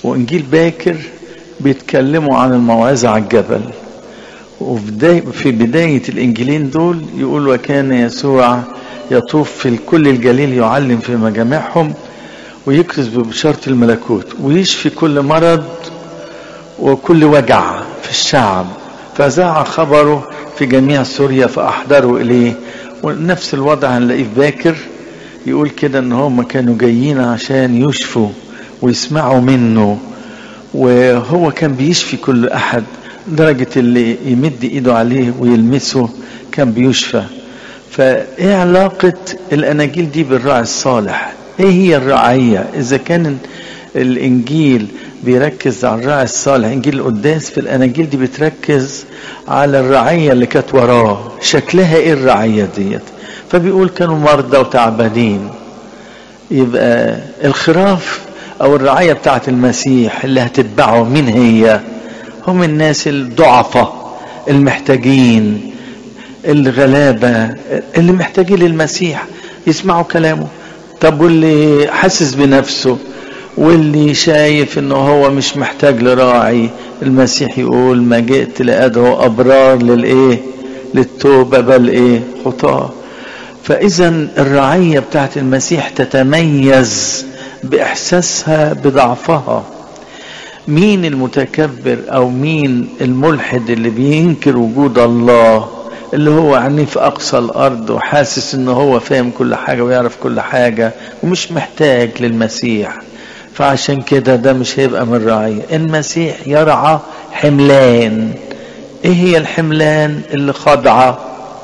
وانجيل باكر بيتكلموا عن الموعظة على الجبل وفي بداية الانجيلين دول يقول وكان يسوع يطوف في كل الجليل يعلم في مجامعهم ويكرز ببشارة الملكوت ويشفي كل مرض وكل وجع في الشعب فذاع خبره في جميع سوريا فأحضروا إليه ونفس الوضع هنلاقيه في باكر يقول كده ان هم كانوا جايين عشان يشفوا ويسمعوا منه وهو كان بيشفي كل احد درجة اللي يمد ايده عليه ويلمسه كان بيشفى فايه علاقة الاناجيل دي بالراعي الصالح ايه هي الرعية اذا كان الانجيل بيركز على الراعي الصالح انجيل القداس في الاناجيل دي بتركز على الرعية اللي كانت وراه شكلها ايه الرعية ديت فبيقول كانوا مرضى وتعبانين يبقى الخراف او الرعاية بتاعت المسيح اللي هتتبعه مين هي هم الناس الضعفاء المحتاجين الغلابة اللي محتاجين للمسيح يسمعوا كلامه طب واللي حاسس بنفسه واللي شايف انه هو مش محتاج لراعي المسيح يقول ما جئت لادعو ابرار للايه للتوبه بل ايه خطاه فاذا الرعيه بتاعت المسيح تتميز باحساسها بضعفها مين المتكبر او مين الملحد اللي بينكر وجود الله اللي هو عينيه في اقصى الارض وحاسس ان هو فاهم كل حاجه ويعرف كل حاجه ومش محتاج للمسيح فعشان كده ده مش هيبقى من رعية المسيح يرعى حملان ايه هي الحملان اللي خاضعة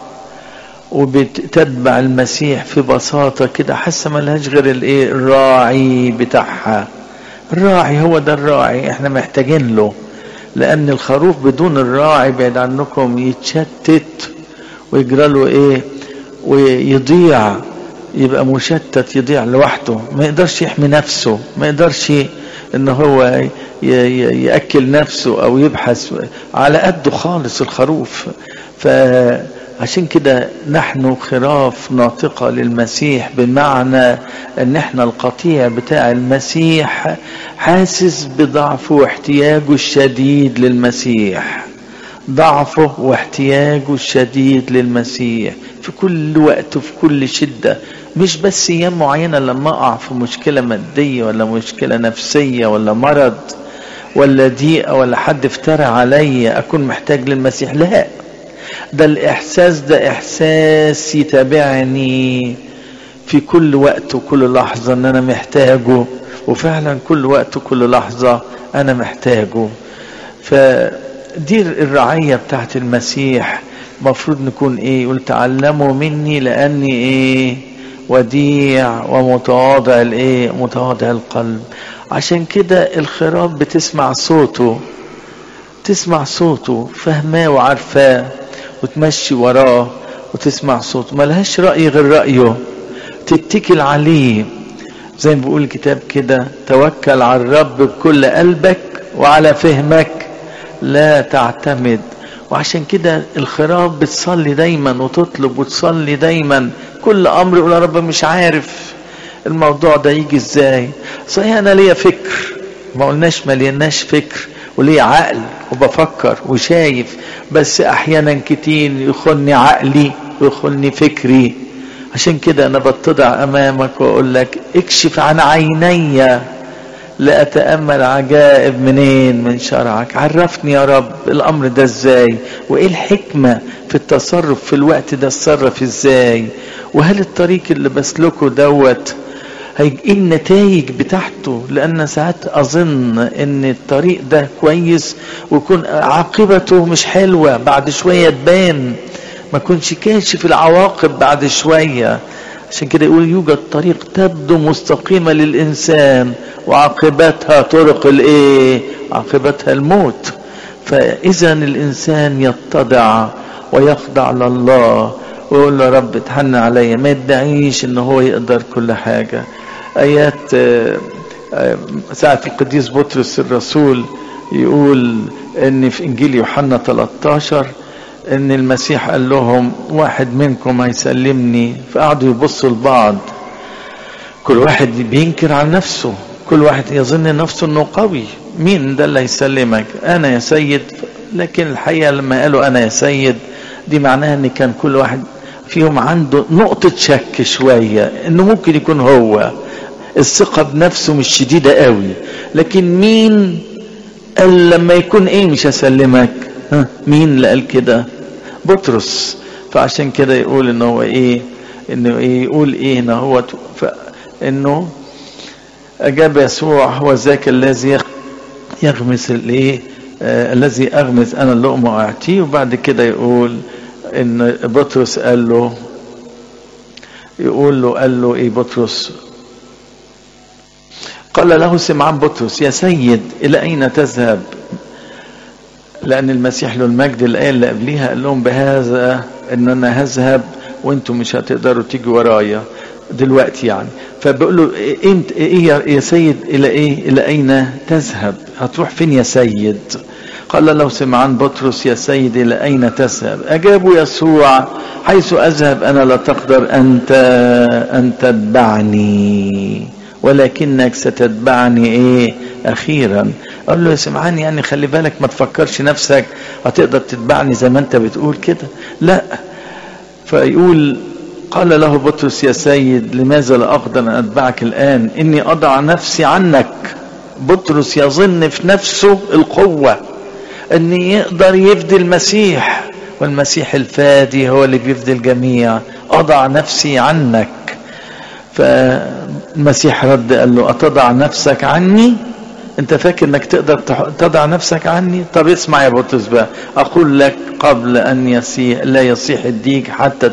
وبتتبع المسيح في بساطة كده حاسة ملهاش غير الايه الراعي بتاعها الراعي هو ده الراعي احنا محتاجين له لان الخروف بدون الراعي بعد عنكم يتشتت ويجرى له ايه ويضيع يبقى مشتت يضيع لوحده ما يقدرش يحمي نفسه ما يقدرش ان هو ياكل نفسه او يبحث على قده خالص الخروف فعشان كده نحن خراف ناطقه للمسيح بمعنى ان احنا القطيع بتاع المسيح حاسس بضعفه واحتياجه الشديد للمسيح ضعفه واحتياجه الشديد للمسيح في كل وقت وفي كل شدة مش بس ايام معينة لما اقع في مشكلة مادية ولا مشكلة نفسية ولا مرض ولا ضيقة ولا حد افترى عليا اكون محتاج للمسيح لا ده الاحساس ده احساس يتابعني في كل وقت وكل لحظة ان انا محتاجه وفعلا كل وقت وكل لحظة انا محتاجه فدي الرعية بتاعت المسيح مفروض نكون ايه يقول تعلموا مني لاني ايه وديع ومتواضع الايه متواضع القلب عشان كده الخراف بتسمع صوته تسمع صوته فهماه وعارفاه وتمشي وراه وتسمع صوته ملهاش رأي غير رأيه تتكل عليه زي ما بيقول الكتاب كده توكل على الرب بكل قلبك وعلى فهمك لا تعتمد وعشان كده الخراف بتصلي دايما وتطلب وتصلي دايما كل امر يقول يا رب مش عارف الموضوع ده يجي ازاي صحيح انا ليا فكر ما قلناش ما ليناش فكر وليا عقل وبفكر وشايف بس احيانا كتير يخني عقلي ويخني فكري عشان كده انا بتضع امامك واقول لك اكشف عن عيني لأتأمل عجائب منين من شرعك عرفني يا رب الأمر ده ازاي وإيه الحكمة في التصرف في الوقت ده اتصرف ازاي وهل الطريق اللي بسلكه دوت ايه النتائج بتاعته لأن ساعات أظن إن الطريق ده كويس ويكون عاقبته مش حلوة بعد شوية تبان ما كنش كاشف العواقب بعد شوية عشان كده يقول يوجد طريق تبدو مستقيمة للإنسان وعاقبتها طرق الايه عاقبتها الموت فاذا الانسان يتضع ويخضع لله ويقول له رب اتحنى عليا ما يدعيش ان هو يقدر كل حاجة ايات ساعة القديس بطرس الرسول يقول ان في انجيل يوحنا 13 ان المسيح قال لهم واحد منكم هيسلمني فقعدوا يبصوا لبعض كل واحد بينكر عن نفسه كل واحد يظن نفسه انه قوي مين ده اللي هيسلمك انا يا سيد لكن الحقيقة لما قالوا انا يا سيد دي معناها ان كان كل واحد فيهم عنده نقطة شك شوية انه ممكن يكون هو الثقة بنفسه مش شديدة قوي لكن مين قال لما يكون ايه مش هسلمك ها مين اللي قال كده بطرس فعشان كده يقول ان هو ايه انه ايه يقول ايه ان هو انه اجاب يسوع هو ذاك الذي يغمس الايه آه الذي اغمس انا اللقمه واعطيه وبعد كده يقول ان بطرس قال له يقول له قال له ايه بطرس قال له سمعان بطرس يا سيد الى اين تذهب لان المسيح له المجد الايه اللي قبليها قال لهم بهذا ان انا هذهب وانتم مش هتقدروا تيجوا ورايا دلوقتي يعني فبقول له انت ايه يا سيد الى ايه الى اين تذهب هتروح فين يا سيد قال له سمعان بطرس يا سيد الى اين تذهب اجابوا يسوع حيث اذهب انا لا تقدر انت ان تتبعني ولكنك ستتبعني ايه اخيرا قال له يا سمعان يعني خلي بالك ما تفكرش نفسك هتقدر تتبعني زي ما انت بتقول كده لا فيقول قال له بطرس يا سيد لماذا لا اقدر ان اتبعك الان اني اضع نفسي عنك بطرس يظن في نفسه القوه ان يقدر يفدي المسيح والمسيح الفادي هو اللي بيفدي الجميع اضع نفسي عنك فالمسيح رد قال له اتضع نفسك عني انت فاكر انك تقدر تضع نفسك عني طب اسمع يا بطرس بقى اقول لك قبل ان يصيح لا يصيح الديك حتى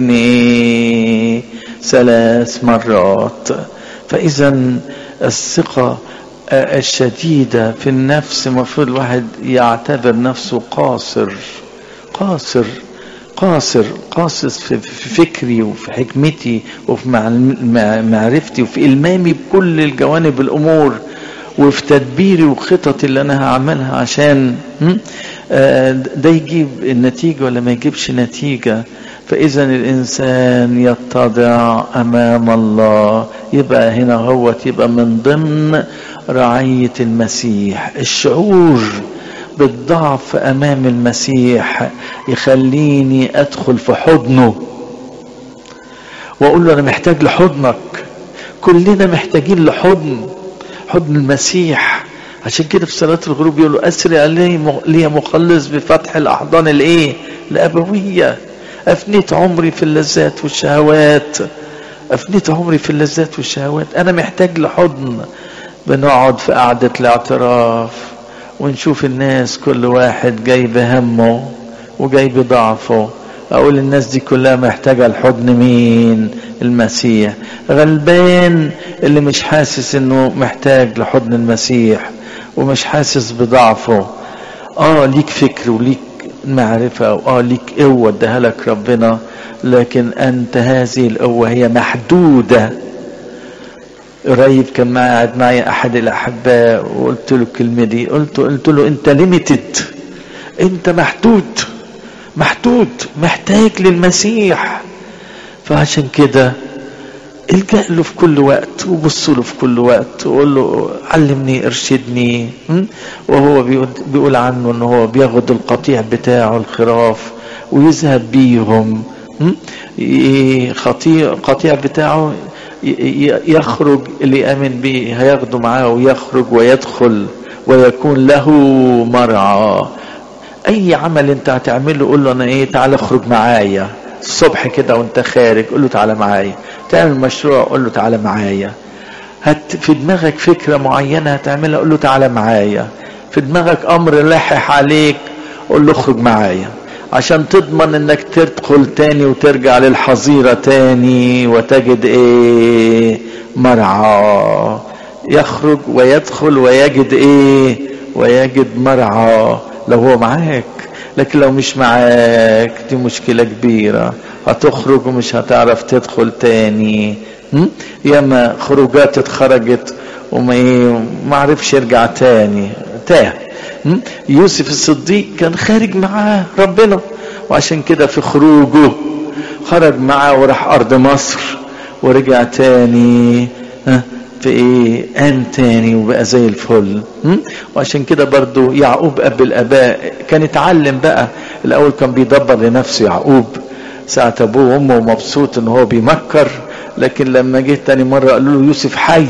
تنكرني ثلاث مرات فاذا الثقه الشديدة في النفس المفروض الواحد يعتبر نفسه قاصر قاصر قاصر قاصر في فكري وفي حكمتي وفي معرفتي وفي إلمامي بكل الجوانب الأمور وفي تدبيري وخططي اللي أنا هعملها عشان ده يجيب النتيجة ولا ما يجيبش نتيجة فإذا الإنسان يتضع أمام الله يبقى هنا هو يبقى من ضمن رعية المسيح الشعور بالضعف أمام المسيح يخليني أدخل في حضنه وأقول له أنا محتاج لحضنك كلنا محتاجين لحضن حضن المسيح عشان كده في صلاة الغروب يقولوا أسرع لي مخلص بفتح الأحضان الإيه الأبوية أفنيت عمري في اللذات والشهوات أفنيت عمري في اللذات والشهوات أنا محتاج لحضن بنقعد في قعدة الاعتراف ونشوف الناس كل واحد جاي بهمه وجاي بضعفه أقول الناس دي كلها محتاجة الحضن مين المسيح غلبان اللي مش حاسس انه محتاج لحضن المسيح ومش حاسس بضعفه اه ليك فكر وليك معرفة واه ليك قوة اداها لك ربنا لكن انت هذه القوة هي محدودة قريب كان قاعد معي احد الاحباء وقلت له الكلمه دي قلت قلت له انت ليميتد انت محدود محدود محتاج للمسيح فعشان كده الجا له في كل وقت وبص له في كل وقت وقول له علمني ارشدني وهو بيقول عنه ان هو بياخد القطيع بتاعه الخراف ويذهب بيهم خطيع القطيع بتاعه يخرج اللي يأمن به هياخده معاه ويخرج ويدخل ويكون له مرعى اي عمل انت هتعمله قول له انا ايه تعالى اخرج معايا الصبح كده وانت خارج قول له تعالى معايا تعمل مشروع قول له تعالى معايا هت في دماغك فكرة معينة هتعملها قول له تعالى معايا في دماغك امر لاحح عليك قول له اخرج معايا عشان تضمن انك تدخل تاني وترجع للحظيرة تاني وتجد ايه مرعى يخرج ويدخل ويجد ايه ويجد مرعى لو هو معاك لكن لو مش معاك دي مشكلة كبيرة هتخرج ومش هتعرف تدخل تاني ياما خروجات اتخرجت وما ايه ما عرفش يرجع تاني تاه يوسف الصديق كان خارج معاه ربنا وعشان كده في خروجه خرج معاه وراح ارض مصر ورجع تاني في ايه قام تاني وبقى زي الفل م? وعشان كده برضو يعقوب اب الاباء كان اتعلم بقى الاول كان بيدبر لنفسه يعقوب ساعة ابوه وامه مبسوط ان هو بيمكر لكن لما جه تاني مرة قالوا له يوسف حي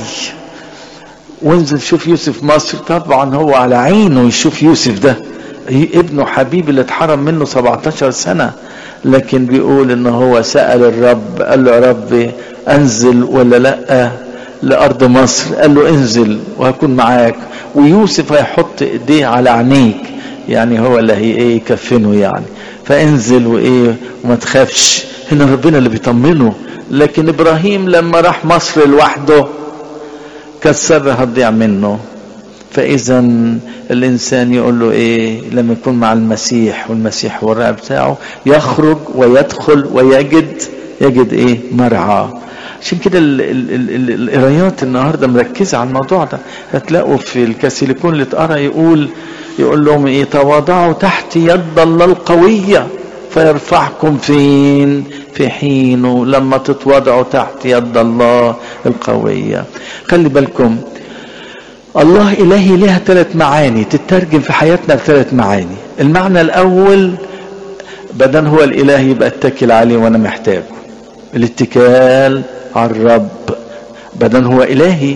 وانزل شوف يوسف مصر طبعا هو على عينه يشوف يوسف ده ابنه حبيب اللي اتحرم منه 17 سنة لكن بيقول ان هو سأل الرب قال له يا رب انزل ولا لا لارض مصر قال له انزل وهكون معاك ويوسف هيحط ايديه على عينيك يعني هو اللي هي ايه يكفنه يعني فانزل وايه وما تخافش هنا ربنا اللي بيطمنه لكن ابراهيم لما راح مصر لوحده كانت السر هتضيع منه فاذا الانسان يقول له ايه لما يكون مع المسيح والمسيح هو الرأي بتاعه يخرج ويدخل ويجد يجد ايه مرعى عشان كده القرايات النهارده مركزه على الموضوع ده هتلاقوا في الكاسيليكون اللي اتقرا يقول يقول لهم ايه تواضعوا تحت يد الله القويه فيرفعكم فين في حينه لما تتواضعوا تحت يد الله القويه خلي بالكم الله إلهي لها ثلاث معاني تترجم في حياتنا بثلاث معاني المعنى الأول بدل هو الإله يبقى اتكل عليه وأنا محتاجه الاتكال على الرب بدل هو إلهي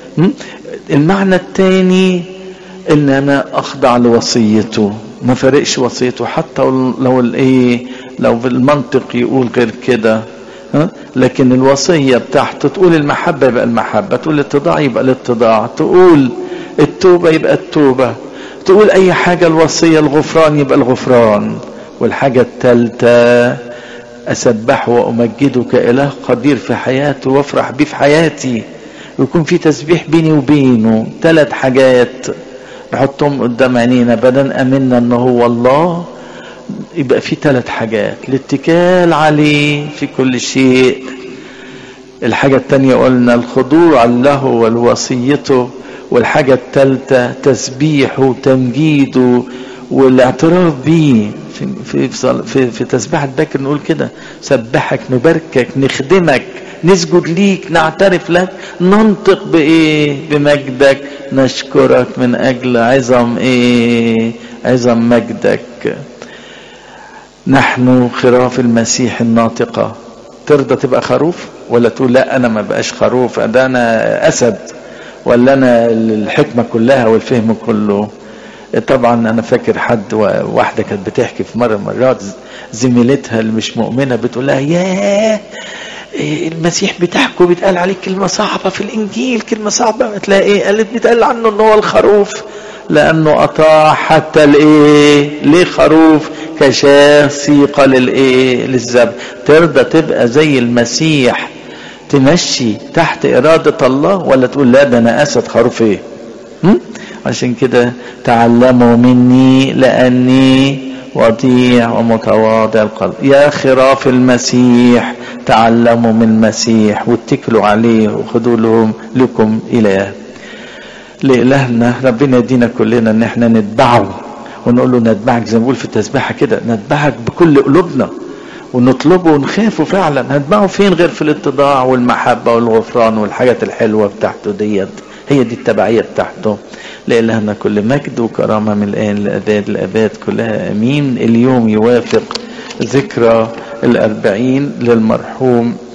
المعنى الثاني ان انا اخضع لوصيته ما فرقش وصيته حتى لو الايه لو المنطق يقول غير كده ها لكن الوصية بتاعته تقول المحبة يبقى المحبة تقول الاتضاع يبقى الاتضاع تقول التوبة يبقى التوبة تقول أي حاجة الوصية الغفران يبقى الغفران والحاجة الثالثة أسبحه وأمجده كإله قدير في حياته وأفرح بيه في حياتي ويكون في تسبيح بيني وبينه ثلاث حاجات نحطهم قدام عينينا بدل أمنا أنه هو الله يبقى في ثلاث حاجات الاتكال عليه في كل شيء الحاجة الثانية قلنا الخضوع له والوصيته والحاجة الثالثة تسبيحه وتمجيده والاعتراف به في في في, في, في تسبيحة بكر نقول كده سبحك نباركك نخدمك نسجد ليك نعترف لك ننطق بايه بمجدك نشكرك من اجل عظم ايه عظم مجدك نحن خراف المسيح الناطقة ترضى تبقى خروف ولا تقول لا انا ما بقاش خروف ده انا اسد ولا انا الحكمة كلها والفهم كله طبعا انا فاكر حد واحدة كانت بتحكي في مرة مرات زميلتها اللي مش مؤمنة بتقول لها ياه المسيح بتاعكم بيتقال عليه كلمة صعبة في الانجيل كلمة صعبة تلاقي ايه قالت بيتقال عنه ان هو الخروف لانه اطاع حتى الايه ليه خروف كشاه سيقة للايه للذبح ترضى تبقى زي المسيح تمشي تحت إرادة الله ولا تقول لا ده أنا أسد خروف إيه هم؟ عشان كده تعلموا مني لأني وضيع ومتواضع القلب يا خراف المسيح تعلموا من المسيح واتكلوا عليه وخذوا لهم لكم إله لإلهنا ربنا يدينا كلنا ان احنا نتبعه ونقول له نتبعك زي ما بقول في التسبيحة كده نتبعك بكل قلوبنا ونطلبه ونخافه فعلا هنتبعه فين غير في الاتضاع والمحبة والغفران والحاجات الحلوة بتاعته ديت هي دي التبعية بتاعته لإلهنا كل مجد وكرامة من الآن لأباد الأباد كلها أمين اليوم يوافق ذكرى الأربعين للمرحوم